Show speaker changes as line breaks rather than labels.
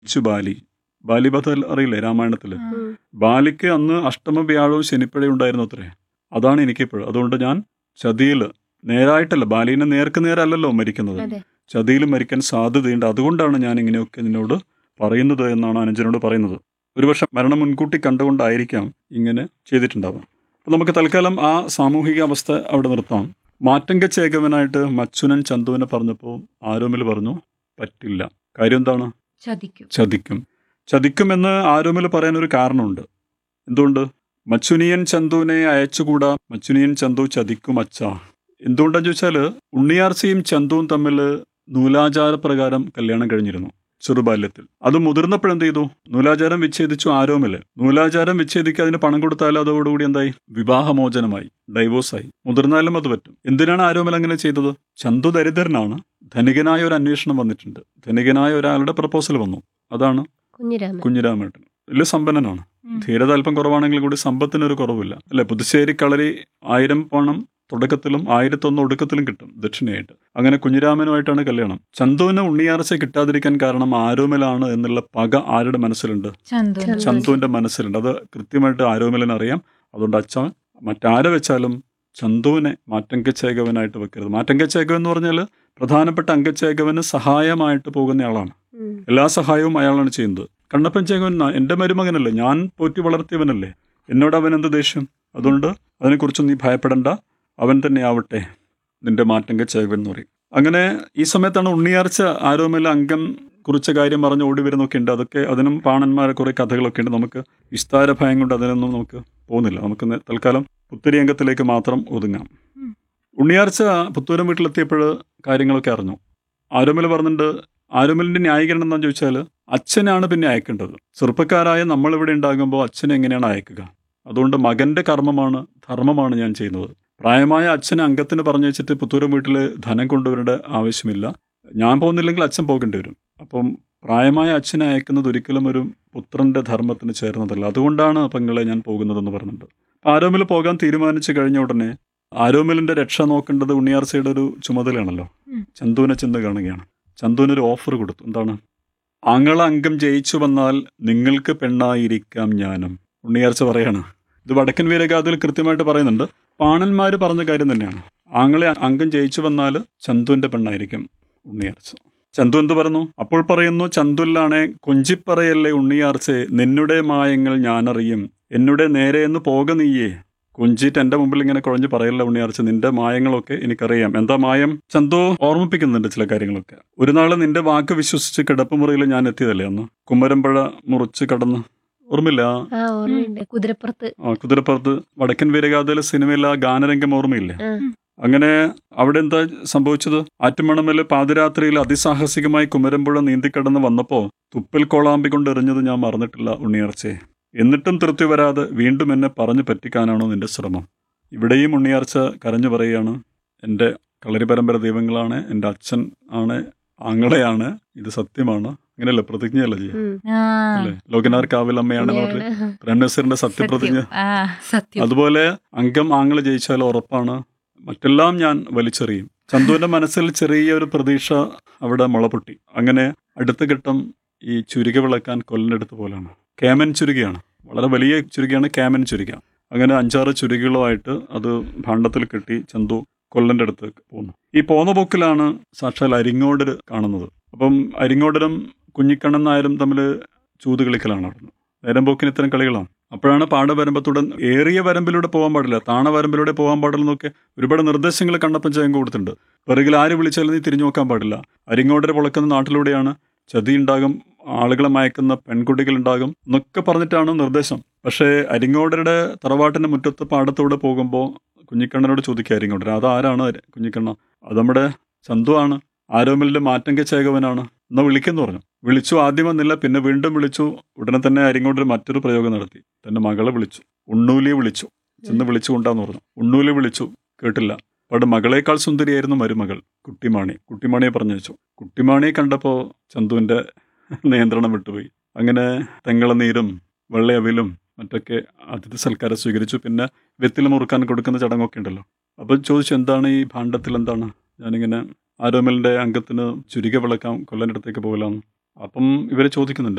ചു ബാലി ബാലിബദ്ധ അറിയില്ലേ രാമായണത്തില് ബാലിക്ക് അന്ന് അഷ്ടമ വ്യാഴവും ശനിപ്പിഴയും ഉണ്ടായിരുന്നു അത്രേ അതാണ് എനിക്കിപ്പോഴും അതുകൊണ്ട് ഞാൻ ചതിയിൽ നേരായിട്ടല്ല ബാലിനെ നേർക്ക് നേരല്ലല്ലോ മരിക്കുന്നത്
അതെ
ചതിയിൽ മരിക്കാൻ സാധ്യതയുണ്ട് അതുകൊണ്ടാണ് ഞാൻ ഇങ്ങനെയൊക്കെ നിന്നോട് പറയുന്നത് എന്നാണ് അനുജനോട് പറയുന്നത് ഒരുപക്ഷെ മരണം മുൻകൂട്ടി കണ്ടുകൊണ്ടായിരിക്കാം ഇങ്ങനെ ചെയ്തിട്ടുണ്ടാവുക അപ്പോൾ നമുക്ക് തൽക്കാലം ആ സാമൂഹിക അവസ്ഥ അവിടെ നിർത്താം മാറ്റങ്ക ചേകവനായിട്ട് മച്ചുനൻ ചന്തുവിനെ പറഞ്ഞപ്പോൾ ആരോമിൽ പറഞ്ഞു പറ്റില്ല കാര്യം എന്താണ്
ചതിക്കും
ചതിക്കും ചതിക്കുമെന്ന് ആരോമിൽ പറയാൻ ഒരു കാരണമുണ്ട് എന്തുകൊണ്ട് മച്ചുനിയൻ ചന്തുവിനെ അയച്ചുകൂടാ മച്ചുനിയൻ ചന്തു ചതിക്കും അച്ഛ എന്തുകൊണ്ടാന്ന് ചോദിച്ചാൽ ഉണ്ണിയാർച്ചയും ചന്തുവും തമ്മിൽ നൂലാചാരപ്രകാരം കല്യാണം കഴിഞ്ഞിരുന്നു ചെറുബാല്യത്തിൽ അത് മുതിർന്നപ്പോഴെന്ത് ചെയ്തു നൂലാചാരം വിച്ഛേദിച്ചു ആരോമില് നൂലാചാരം വിച്ഛേദിക്കുക അതിന് പണം കൊടുത്താൽ അതോടുകൂടി എന്തായി വിവാഹമോചനമായി ഡൈവോഴ്സായി മുതിർന്നാലും അത് പറ്റും എന്തിനാണ് ആരോമൽ അങ്ങനെ ചെയ്തത് ചന്തു ദരിദ്രനാണ് ധനികനായ ഒരു അന്വേഷണം വന്നിട്ടുണ്ട് ധനികനായ ഒരാളുടെ പ്രപ്പോസൽ വന്നു അതാണ്
കുഞ്ഞിരാമൻ
കുഞ്ഞിരാമേട്ടൻ വലിയ സമ്പന്നനാണ് ധീരത അല്പം കുറവാണെങ്കിൽ കൂടി സമ്പത്തിനൊരു കുറവില്ല അല്ലെ പുതുശ്ശേരി കളരി ആയിരം പണം തുടക്കത്തിലും ആയിരത്തൊന്ന് ഒടുക്കത്തിലും കിട്ടും ദക്ഷിണയായിട്ട് അങ്ങനെ കുഞ്ഞിരാമനുമായിട്ടാണ് കല്യാണം ചന്തുവിന് ഉണ്ണിയാർച്ച കിട്ടാതിരിക്കാൻ കാരണം ആരോമലാണ് എന്നുള്ള പക ആരുടെ മനസ്സിലുണ്ട്
ചന്തു
ചന്തു.
ചന്തുവിന്റെ മനസ്സിലുണ്ട് അത് കൃത്യമായിട്ട് ആരോമലിന് അറിയാം അതുകൊണ്ട് അച്ഛൻ മറ്റാരെ വെച്ചാലും ചന്തുവിനെ മാറ്റങ്കച്ചേകവനായിട്ട് വെക്കരുത് മാറ്റങ്കച്ചേകവൻ എന്ന് പറഞ്ഞാൽ പ്രധാനപ്പെട്ട അംഗച്ചേകവന് സഹായമായിട്ട് പോകുന്നയാളാണ്
ഉം.
എല്ലാ സഹായവും അയാളാണ് ചെയ്യുന്നത് കണ്ണപ്പൻ ചേകവൻ ന- എൻ്റെ മരുമകനല്ലേ ഞാൻ പോറ്റി വളർത്തിയവനല്ലേ എന്നോട് അവൻ എന്ത് ദേഷ്യം അതുകൊണ്ട് അതിനെക്കുറിച്ച് നീ ഭയപ്പെടണ്ട അവൻ തന്നെ ആവട്ടെ നിന്റെ മാറ്റങ്ക ചേകവൻ എന്ന് പറയും അങ്ങനെ ഈ സമയത്താണ് ഉണ്ണിയാർച്ച ആരോമല അംഗം കുറിച്ച കാര്യം പറഞ്ഞ് ഓടി വരുന്നൊക്കെ ഉണ്ട് അതൊക്കെ അതിനും പാണന്മാരെ കുറെ കഥകളൊക്കെ ഉണ്ട് നമുക്ക് വിസ്താര ഭയം കൊണ്ട് അതിനൊന്നും നമുക്ക് പോകുന്നില്ല നമുക്ക് നേ- തൽക്കാലം പുത്തരി അംഗത്തിലേക്ക് മാത്രം ഒതുങ്ങാം
ഉം.
ഉണ്ണിയാർച്ച പുത്തൂരം വീട്ടിലെത്തിയപ്പോൾ കാര്യങ്ങളൊക്കെ അറിഞ്ഞു ആരോമൽ പറഞ്ഞിട്ടുണ്ട് ആരോമലിന്റെ ന്യായീകരണം എന്താണെന്ന് ചോദിച്ചാൽ അച്ഛനാണ് പിന്നെ അയക്കേണ്ടത് ചെറുപ്പക്കാരായ നമ്മളിവിടെ ഉണ്ടാകുമ്പോൾ അച്ഛനെ എങ്ങനെയാണ് അയക്കുക അതുകൊണ്ട് മകന്റെ കർമ്മമാണ് ധർമ്മമാണ് ഞാൻ ചെയ്യുന്നത് പ്രായമായ അച്ഛനെ അംഗത്തിന് പറഞ്ഞു വെച്ചിട്ട് പുത്തൂരം വീട്ടിൽ ധനം കൊണ്ടുവരേണ്ട ആവശ്യമില്ല ഞാൻ പോകുന്നില്ലെങ്കിൽ അച്ഛൻ പോകേണ്ടി വരും അപ്പം പ്രായമായ അച്ഛനെ അയക്കുന്നത് ഒരിക്കലും ഒരു പുത്രന്റെ ധർമ്മത്തിന് ചേർന്നതല്ല അതുകൊണ്ടാണ് പെങ്ങളെ ഞാൻ പോകുന്നതെന്ന് പറഞ്ഞിട്ടുണ്ട് ആരോമിൽ പോകാൻ തീരുമാനിച്ചു കഴിഞ്ഞ ഉടനെ ആരോമിലിന്റെ രക്ഷ നോക്കേണ്ടത് ഉണ്ണിയാർച്ചയുടെ ഒരു ചുമതലയാണല്ലോ
ഉം.
ചന്തുവിനെ ചെന്ന് കാണുകയാണ് ചന്തുവിന് ഒരു ഓഫർ കൊടുത്തു എന്താണ് ആങ്ങള അംഗം ജയിച്ചു വന്നാൽ നിങ്ങൾക്ക് പെണ്ണായിരിക്കാം ഞാനും ഉണ്ണിയാർച്ച പറയാണ് ഇത് വടക്കൻ വീരഗാഥയിൽ കൃത്യമായിട്ട് പറയുന്നുണ്ട് പാണന്മാര് പറഞ്ഞ കാര്യം തന്നെയാണ് ആങ്ങളെ അംഗം ജയിച്ചു വന്നാൽ ചന്തുവിന്റെ പെണ്ണായിരിക്കും ഉണ്ണിയാർച്ച ചന്തു എന്ത് പറഞ്ഞു അപ്പോൾ പറയുന്നു ചന്തുല്ലാണെ കൊഞ്ചിപ്പറയല്ലേ ഉണ്ണിയാർച്ചെ നിന്നുടെ മായങ്ങൾ ഞാനറിയും എന്നുടെ നേരെ എന്ന് പോക നീയേ കൊഞ്ചിട്ട് എന്റെ മുമ്പിൽ ഇങ്ങനെ കുഴഞ്ഞു പറയല്ല ഉണ്ണിയാർച്ച നിന്റെ മായങ്ങളൊക്കെ എനിക്കറിയാം എന്താ മായം ചന്തു ഓർമ്മിപ്പിക്കുന്നുണ്ട് ചില കാര്യങ്ങളൊക്കെ ഒരു നാള് നിന്റെ വാക്ക് വിശ്വസിച്ച് കിടപ്പുമുറിയിൽ ഞാൻ എത്തിയതല്ലേ അന്ന് കുമ്മരമ്പഴ മുറിച്ച് കടന്ന് ഓർമ്മയില്ല
ആ ഓർമ്മയുണ്ട് കുതിരപ്പുറത്ത്
ആ കുതിരപ്പുറത്ത് വടക്കൻ വീരഗാഥയിലെ സിനിമയിൽ ആ ഗാനരംഗം ഓർമ്മയില്ലേ
ആ.
അങ്ങനെ അവിടെ എന്താ സംഭവിച്ചത് ആറ്റുമണമല് പാതിരാത്രിയിൽ അതിസാഹസികമായി കുമരമ്പുഴ നീന്തിക്കടന്ന് വന്നപ്പോ തുപ്പൽ കോളാമ്പി കൊണ്ട് എറിഞ്ഞത് ഞാൻ മറന്നിട്ടില്ല ഉണ്ണിയാർച്ചയെ എന്നിട്ടും തൃപ്തി വരാതെ വീണ്ടും എന്നെ പറഞ്ഞു പറ്റിക്കാനാണോ നിന്റെ ശ്രമം ഇവിടെയും ഉണ്ണിയാർച്ച കരഞ്ഞു പറയുകയാണ് എൻ്റെ കളരി പരമ്പര ദൈവങ്ങളാണ് എൻ്റെ അച്ഛൻ ആണ് ആങ്ങളെയാണ് ഇത് സത്യമാണ് അങ്ങനെയല്ല പ്രതിജ്ഞയല്ല ചെയ്യുക
ഉം.
ആ,
അല്ലേ ലോകനാർ കാവിലമ്മയാണെന്ന് പറഞ്ഞ്
ഇങ്ങനെയാണ്.
ബ്രഹ്മനസറിന്റെ സത്യപ്രതിജ്ഞ
സത്യം. ആ, സത്യം
അതുപോലെ അംഗം ആങ്ങള് ജയിച്ചാൽ ഉറപ്പാണ് മറ്റെല്ലാം ഞാൻ വലിച്ചെറിയും ചന്തുവിന്റെ മനസ്സിൽ ചെറിയ ഒരു പ്രതീക്ഷ അവിടെ മുളപൊട്ടി അങ്ങനെ അടുത്ത ഘട്ടം ഈ ചുരുക വിളക്കാൻ കൊല്ലനെടുത്ത പോലെയാണ് കേമൻ ചുരുകയാണ് വളരെ വലിയ ചുരുകയാണ് കേമൻ ചുരുക അങ്ങനെ അഞ്ചാറ് ചുരുകകളുമായിട്ട് അത് ഭാണ്ഡത്തിൽ കെട്ടി ചന്തു കൊല്ലന്റെ അടുത്ത് പോകുന്നു ഈ പോന്ന പോക്കിലാണ് സാക്ഷാൽ അരിങ്ങോടർ കാണുന്നത് അപ്പം അരിങ്ങോടരും കുഞ്ഞിക്കണ്ണൻ നായരും തമ്മിൽ ചൂത് കളിക്കലാണ് നടന്നത് നേരം പോക്കിന് ഇത്തരം കളികളാണ് അപ്പോഴാണ് പാടവരമ്പത്തുടൻ ഏറിയ വരമ്പിലൂടെ പോകാൻ പാടില്ല താണ വരമ്പിലൂടെ പോകാൻ പാടില്ലെന്നൊക്കെ ഒരുപാട് നിർദ്ദേശങ്ങൾ കണ്ണപ്പൻ ചേങ്ക് കൊടുത്തിട്ടുണ്ട് പിറകിൽ ആര് വിളിച്ചാലും നീ തിരിഞ്ഞു നോക്കാൻ പാടില്ല അരിങ്ങോടര പൊളക്കുന്ന നാട്ടിലൂടെയാണ് ചതി ഉണ്ടാകും ആളുകളെ മയക്കുന്ന പെൺകുട്ടികൾ ഉണ്ടാകും എന്നൊക്കെ പറഞ്ഞിട്ടാണ് നിർദ്ദേശം പക്ഷേ അരിങ്ങോടരുടെ തറവാട്ടിന്റെ മുറ്റത്ത് പാടത്തൂടെ പോകുമ്പോൾ കുഞ്ഞിക്കണ്ണനോട് ചോദിക്കുക അരിങ്ങോടർ അതാരാണ് അരി- കുഞ്ഞിക്കണ്ണ അത് നമ്മുടെ ചന്തു ആണ് ആരോമലിന്റെ മാറ്റങ്ക ചേകവനാണ് എന്നാ വിളിക്കെന്ന് പറഞ്ഞു വിളിച്ചു ആദ്യം വന്നില്ല പിന്നെ വീണ്ടും വിളിച്ചു ഉടനെ തന്നെ അരിങ്ങോടർ മറ്റൊരു പ്രയോഗം നടത്തി തന്റെ മകളെ വിളിച്ചു ഉണ്ണൂലിയെ വിളിച്ചു ചെന്ന് വിളിച്ചു കൊണ്ടാന്ന് പറഞ്ഞു ഉണ്ണൂലി വിളിച്ചു കേട്ടില്ല അവിടെ മകളേക്കാൾ സുന്ദരിയായിരുന്നു മരുമകൾ കുട്ടിമാണി കുട്ടിമാണിയെ പറഞ്ഞു വെച്ചു കുട്ടിമാണിയെ കണ്ടപ്പോൾ ചന്തുവിന്റെ നിയന്ത്രണം വിട്ടുപോയി അങ്ങനെ തെങ്ങളനീരും വെള്ളയവിലും മറ്റൊക്കെ അതിഥി സൽക്കാരം സ്വീകരിച്ചു പിന്നെ വെത്തില മുറുക്കാൻ കൊടുക്കുന്ന ചടങ്ങൊക്കെ ഉണ്ടല്ലോ അപ്പോൾ ചോദിച്ചു എന്താണ് ഈ ഭാണ്ഡത്തിൽ എന്താണ് ഞാനിങ്ങനെ ആരോമലിന്റെ അംഗത്തിന് ചുരുക വിളക്കാം കൊല്ലൻ്റെ അടുത്തേക്ക് പോകലാന്ന് അപ്പം ഇവരെ ചോദിക്കുന്നുണ്ട്